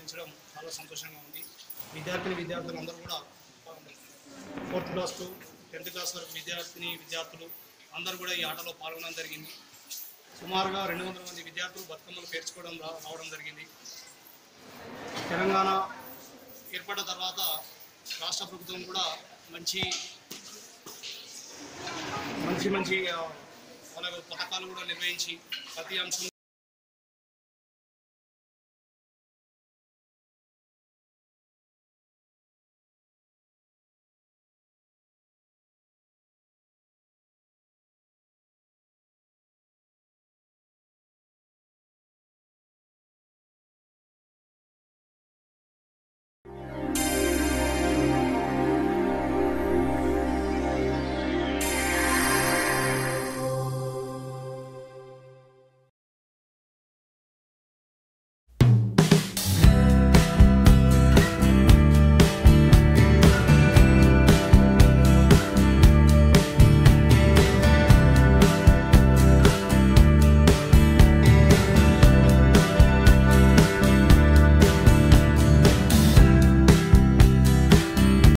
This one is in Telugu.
ఆనందించడం చాలా సంతోషంగా ఉంది విద్యార్థిని విద్యార్థులు అందరూ కూడా fourth class to tenth class వరకు విద్యార్థిని విద్యార్థులు అందరూ కూడా ఈ ఆటలో పాల్గొనడం జరిగింది సుమారుగా రెండు వందల మంది విద్యార్థులు బతుకమ్మలు పేర్చుకోవడం రా- రావడం జరిగింది తెలంగాణ ఏర్పడ్డ తర్వాత రాష్ట్ర ప్రభుత్వం కూడా మంచి మంచి మంచి ఆ, వాళ్ళ పథకాలు కూడా నిర్వహించి ప్రతి అంశం